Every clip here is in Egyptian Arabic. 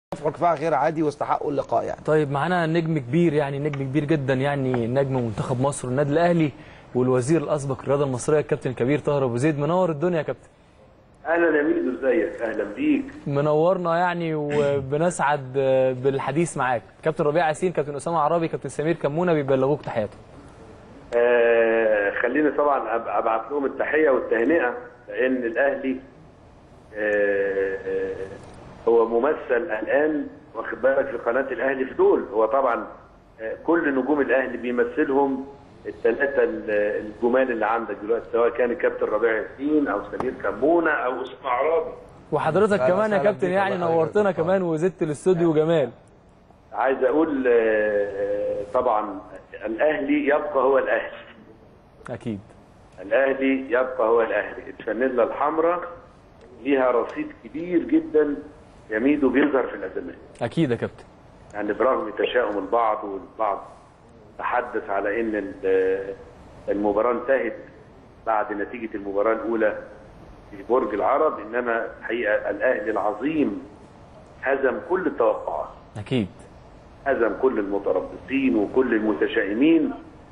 رفع كفاح غير عادي واستحقوا اللقاء يعني طيب معانا نجم كبير يعني نجم كبير جدا يعني نجم منتخب مصر والنادي الاهلي والوزير الاسبق للرياضه المصريه الكابتن الكبير طاهر ابو زيد منور الدنيا يا كابتن اهلا يا ميدو ازيك اهلا بيك منورنا يعني وبنسعد بالحديث معاك كابتن ربيع ياسين كابتن اسامه عرابي كابتن سمير كمونه بيبلغوك تحياتهم آه خليني طبعا أب- ابعت لهم التحيه والتهنئه لان الاهلي آه آه هو ممثل الان واخد بالك في قناه الاهلي في دول هو طبعا آه كل نجوم الاهلي بيمثلهم الثلاثه ال- الجمال اللي عندك دلوقتي سواء كان الكابتن ربيع ياسين او سمير كمونه او اسامه عرابي وحضرتك أهلا كمان يا وسهلا كابتن بيك، يعني الله يخليك. نورتنا كمان وزدت الاستوديو جمال عايز اقول آه، آه، طبعا الاهلي يبقى هو الاهلي اكيد الاهلي يبقى هو الاهلي الفانيلا الحمراء ليها رصيد كبير جدا يميدو بيظهر في الازمات اكيد يا كابتن يعني برغم تشاؤم البعض والبعض تحدث على ان ال- المباراه انتهت بعد نتيجه المباراه الاولى في برج العرب انما الحقيقه الاهلي العظيم هزم كل التوقعات اكيد هزم كل المتربصين وكل المتشائمين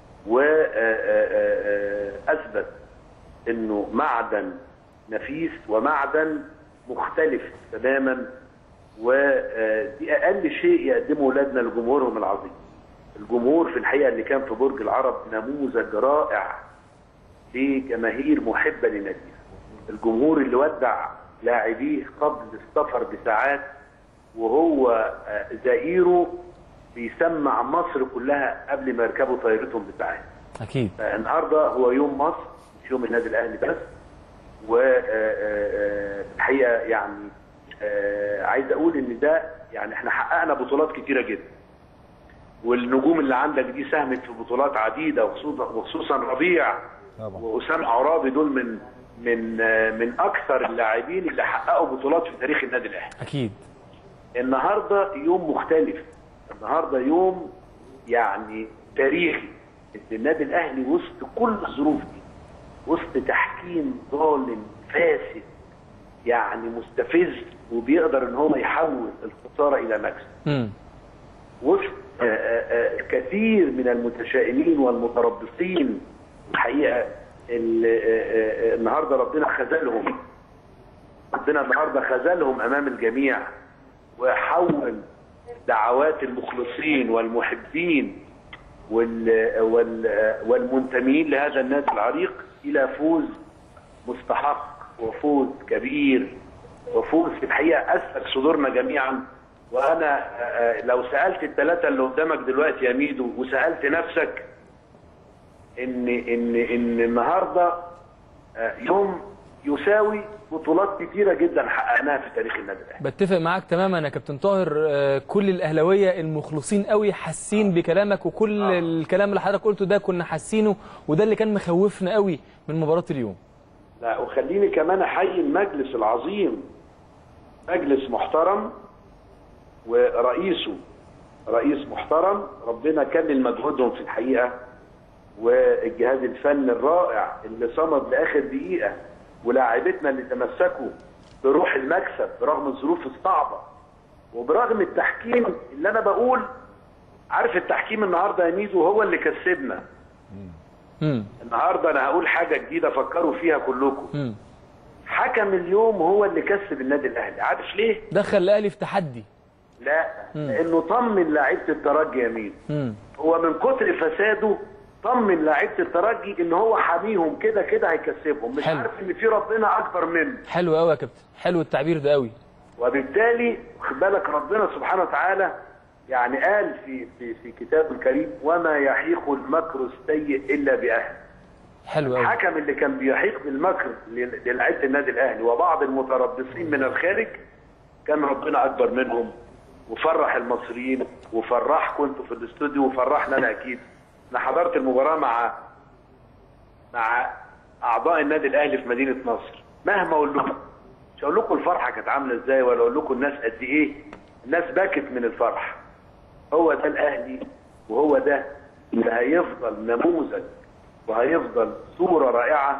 واثبت انه معدن نفيس ومعدن مختلف تماما ودي اقل شيء يقدمه اولادنا لجمهورهم العظيم. الجمهور في الحقيقه اللي كان في برج العرب نموذج رائع لجماهير محبه لناديها. الجمهور اللي ودع لاعبيه قبل السفر بساعات وهو آه، زئيره بيسمع مصر كلها قبل ما يركبوا طيارتهم بساعات. اكيد النهارده هو يوم مصر مش يوم النادي الاهلي بس والحقيقه يعني آه، عايز اقول ان ده يعني احنا حققنا بطولات كتيره جدا والنجوم اللي عندك دي ساهمت في بطولات عديده وخصوصا وخصوصا ربيع طبعا. واسامه عرابي دول من من آه، من اكثر اللاعبين اللي حققوا بطولات في تاريخ النادي الاهلي اكيد النهارده يوم مختلف النهارده يوم يعني تاريخي ان النادي الاهلي وسط كل الظروف دي وسط تحكيم ظالم فاسد يعني مستفز وبيقدر ان هو يحول الخساره الى مكسب امم وسط آه، آه، آه، كثير من المتشائمين والمتربصين الحقيقه ال- آه، آه، آه، النهارده ربنا خذلهم ربنا النهارده خذلهم امام الجميع وحول دعوات المخلصين والمحبين وال وال والمنتمين لهذا النادي العريق الى فوز مستحق وفوز كبير وفوز في الحقيقه اسلك صدورنا جميعا وانا آه، آه، لو سالت الثلاثه اللي قدامك دلوقتي يا ميدو وسالت نفسك ان ان ان النهارده آه، يوم يساوي بطولات كتيره جدا حققناها في تاريخ النادي الاهلي بتفق معاك تماما يا كابتن طاهر آه، كل الاهلاويه المخلصين قوي حاسين بكلامك وكل آه. الكلام اللي حضرتك قلته ده كنا حاسينه وده اللي كان مخوفنا قوي من مباراه اليوم لا وخليني كمان احيي المجلس العظيم مجلس محترم ورئيسه رئيس محترم ربنا كلل مجهودهم في الحقيقه والجهاز الفني الرائع اللي صمد لاخر دقيقه ولاعيبتنا اللي تمسكوا بروح المكسب برغم الظروف الصعبه وبرغم التحكيم اللي انا بقول عارف التحكيم النهارده يا ميدو هو اللي كسبنا امم النهارده انا هقول حاجه جديده فكروا فيها كلكم امم حكم اليوم هو اللي كسب النادي الاهلي عارف ليه دخل الاهلي في تحدي لا لانه طمن لعيبه الترجي يا مين امم هو من كتر فساده طمن لعيبه الترجي ان هو حاميهم كده كده هيكسبهم مش حلو. عارف ان في ربنا اكبر منه حلو قوي يا كابتن حلو التعبير ده قوي وبالتالي خد بالك ربنا سبحانه وتعالى يعني قال في في في كتابه الكريم وما يحيق المكر السيء الا باهله حلو قوي الحكم اللي كان بيحيق بالمكر ل- للعيبه النادي الاهلي وبعض المتربصين من الخارج كان ربنا اكبر منهم وفرح المصريين وفرحكم انتوا في الاستوديو وفرحنا انا اكيد انا حضرت المباراه مع مع اعضاء النادي الاهلي في مدينه نصر مهما اقول لكم مش هقول لكم الفرحه كانت عامله ازاي ولا اقول لكم الناس قد ايه الناس بكت من الفرح هو ده الاهلي وهو ده اللي هيفضل نموذج وهيفضل صوره رائعه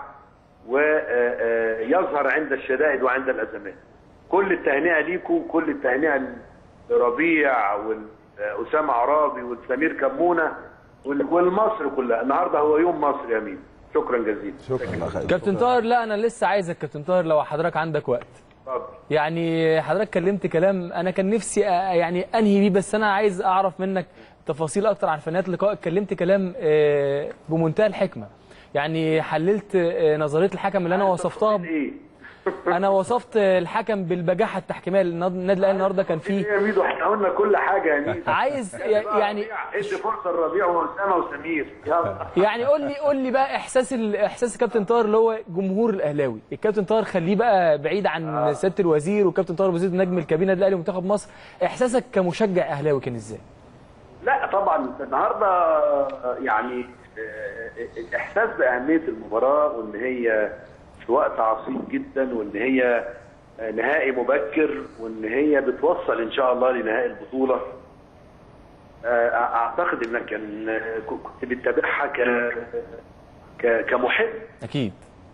ويظهر عند الشدائد وعند الازمات كل التهنئه ليكم كل التهنئه لربيع والاسامه عرابي والسمير كمونه وال- والمصر كلها النهارده هو يوم مصر يا مين شكرا جزيلا شكرا كابتن طاهر لا انا لسه عايزك كابتن طاهر لو حضرتك عندك وقت اتفضل يعني حضرتك كلمت كلام انا كان نفسي أ- يعني انهي بيه بس انا عايز اعرف منك تفاصيل اكتر عن فنيات اللقاء اتكلمت كلام آه، بمنتهى الحكمه يعني حللت آه، نظريه الحكم اللي انا وصفتها ب- ايه انا وصفت الحكم بالبجاحه التحكيميه النهارده- النادي الاهلي النهارده كان فيه يا ميدو احنا قلنا كل حاجه يا ميدو عايز يعني ربيع، ادي فرصه لربيع واسامه وسمير يلا يعني قول لي قول لي بقى احساس ال- احساس الكابتن طاهر اللي هو جمهور الاهلاوي الكابتن طاهر خليه بقى بعيد عن سياده الوزير والكابتن طاهر وزير نجم الكبير النادي الاهلي ومنتخب مصر احساسك كمشجع اهلاوي كان ازاي لا طبعا النهارده يعني آه، الاحساس باهميه المباراه وان هي في وقت عصيب جدا وان هي آه، نهائي مبكر وان هي بتوصل ان شاء الله لنهائي البطوله آه، اعتقد انك كان كنت بتتابعها ك ك- كمحب اكيد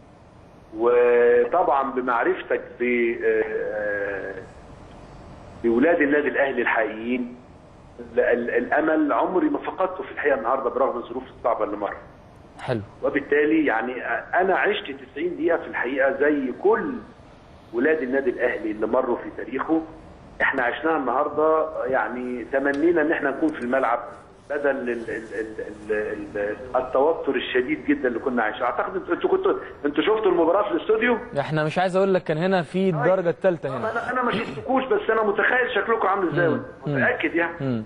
وطبعا بمعرفتك ب آه، بولاد النادي الاهلي الحقيقيين ال- ال- الامل عمري ما فقدته في الحقيقه النهارده برغم الظروف الصعبه اللي مرت حلو وبالتالي يعني انا عشت 90 دقيقه في الحقيقه زي كل ولاد النادي الاهلي اللي مروا في تاريخه احنا عشناها النهارده يعني تمنينا ان احنا نكون في الملعب بدل ال ال ال ال ال التوتر الشديد جدا اللي كنا عايشينه اعتقد انتوا انتوا كنتوا انتوا شفتوا المباراه في الاستوديو احنا مش عايز اقول لك كان هنا في الدرجه الثالثه هنا انا انا ما شفتكوش بس انا متخيل شكلكم عامل ازاي متاكد يعني مم.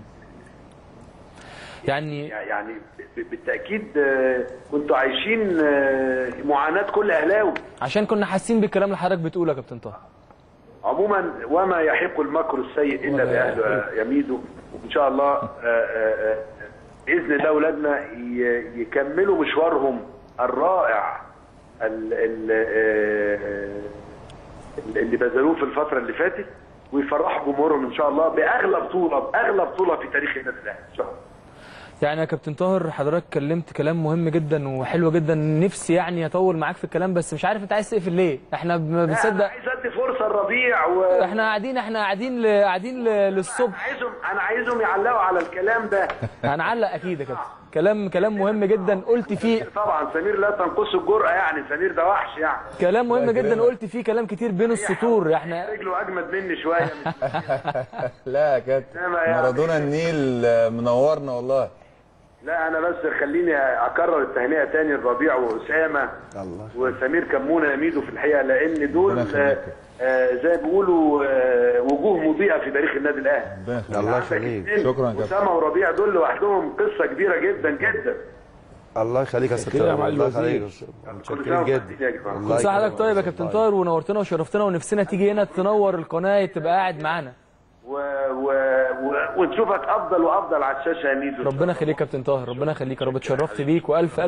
يعني يعني ب- بالتاكيد آه، كنتوا عايشين آه، معاناه كل اهلاوي عشان كنا حاسين بالكلام اللي حضرتك بتقوله يا كابتن طاهر عموما وما يحق المكر السيء الا ولا باهله يا ميدو وان شاء الله آه، آه، آه، باذن الله اولادنا ي- يكملوا مشوارهم الرائع ال- ال- آه، اللي بذلوه في الفتره اللي فاتت ويفرحوا جمهورهم ان شاء الله باغلى بطوله باغلى بطوله في تاريخ النادي الاهلي ان شاء الله يعني يا كابتن طاهر حضرتك كلمت كلام مهم جدا وحلو جدا نفسي يعني اطول معاك في الكلام بس مش عارف انت عايز تقفل ليه احنا ما انا بنصدق عايز ادي فرصه لربيع و... احنا قاعدين احنا قاعدين ل- قاعدين ل- للصبح عايزهم انا عايزهم يعلقوا على الكلام ده هنعلق اكيد يا كابتن كلام كلام مهم جدا قلت فيه طبعا سمير لا تنقصه الجرأه يعني سمير ده وحش يعني كلام مهم جدا قلت فيه كلام كتير بين السطور احنا رجله اجمد مني شويه مش لا يا كابتن إنما يعني- مارادونا النيل آه، منورنا والله لا انا بس خليني اكرر التهنئه تاني لربيع واسامه الله. وسمير كمونه يميدوا في الحقيقه لان دول ربنا يخليك. آه، آه، زي ما بيقولوا آه، وجوه مضيئه في تاريخ النادي الاهلي ربنا يخليك. الله عندك يخليك اتنين، شكراً يا كابتن. اسامه وربيع دول لوحدهم قصه كبيره جدا جدا الله يخليك يا كده يا ستار معالي الله يخليك الوزير. كل متشكرين سنة وأنتم جدا طيبين يا جماعة. الله كل سنه حضرتك يكرمك. طيب يا كابتن طاهر ونورتنا وشرفتنا ونفسنا تيجي هنا تنور القناه تبقى قاعد معانا و... و... و... ونشوفك افضل وافضل على الشاشه يا ميدو ربنا يخليك يا كابتن طاهر ربنا يخليك يا رب اتشرفت بيك والف